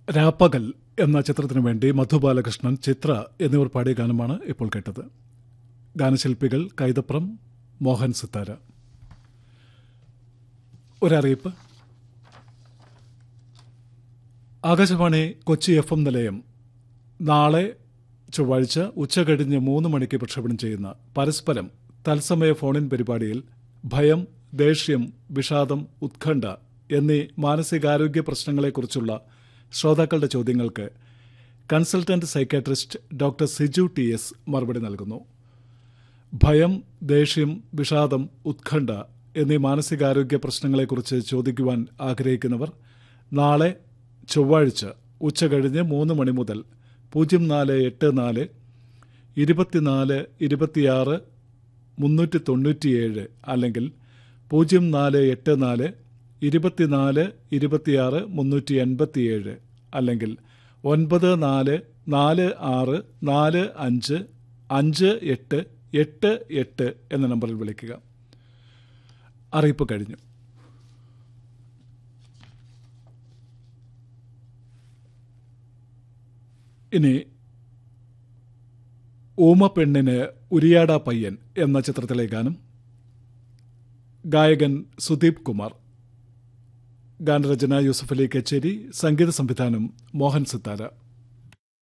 രാപ്പകൽ എന്ന ചിത്രത്തിനു വേണ്ടി മധുബാലകൃഷ്ണൻ ചിത്ര എന്നിവർ പാടിയ ഗാനമാണ് ഇപ്പോൾ കേട്ടത് ഗാനശില്പികൾ കൈതപ്രം മോഹൻ സിത്താര ഒരറിയിപ്പ് ആകാശവാണി കൊച്ചി എഫ് എം നിലയം നാളെ ചൊവ്വാഴ്ച ഉച്ചകഴിഞ്ഞ് മൂന്ന് മണിക്ക് പ്രക്ഷേപണം ചെയ്യുന്ന പരസ്പരം തത്സമയ ഫോണിൻ പരിപാടിയിൽ ഭയം ദേഷ്യം വിഷാദം ഉത്കണ്ഠ എന്നീ മാനസികാരോഗ്യ പ്രശ്നങ്ങളെക്കുറിച്ചുള്ള ശ്രോതാക്കളുടെ ചോദ്യങ്ങൾക്ക് consultant psychiatrist doctor Siju T S മറുപടി നൽകുന്നു ഭയം ദേഷ്യം വിഷാദം ഉത്കണ്ഠ എന്നീ മാനസികാരോഗ്യ പ്രശ്നങ്ങളെക്കുറിച്ച് ചോദിക്കുവാൻ ആഗ്രഹിക്കുന്നവർ നാളെ ചൊവ്വാഴ്ച ഉച്ചകഴിഞ്ഞ് മൂന്ന് മണി മുതൽ പൂജ്യം നാല് എട്ട് നാല് ഇരുപത്തിനാല് ഇരുപത്തിയാറ് മുന്നൂറ്റി തൊണ്ണൂറ്റിയേഴ് അല്ലെങ്കിൽ പൂജ്യം നാല് എട്ട് നാല് ഇരുപത്തിനാല് ഇരുപത്തിയാറ് മുന്നൂറ്റി എൺപത്തിയേഴ് അല്ലെങ്കിൽ ഒൻപത് നാല് നാല് ആറ് നാല് അഞ്ച് അഞ്ച് എട്ട് എട്ട് എട്ട് എന്ന നമ്പറിൽ വിളിക്കുക അറിയിപ്പ് കഴിഞ്ഞു ഇനി ഊമ പെണ്ണിന് ഉരിയാട പയ്യൻ എന്ന ചിത്രത്തിലെ ഗാനം ഗായകൻ സുദീപ് കുമാർ ഗാനരചന യൂസഫ് അലി കച്ചേരി സംഗീത സംവിധാനം മോഹൻ സിത്താര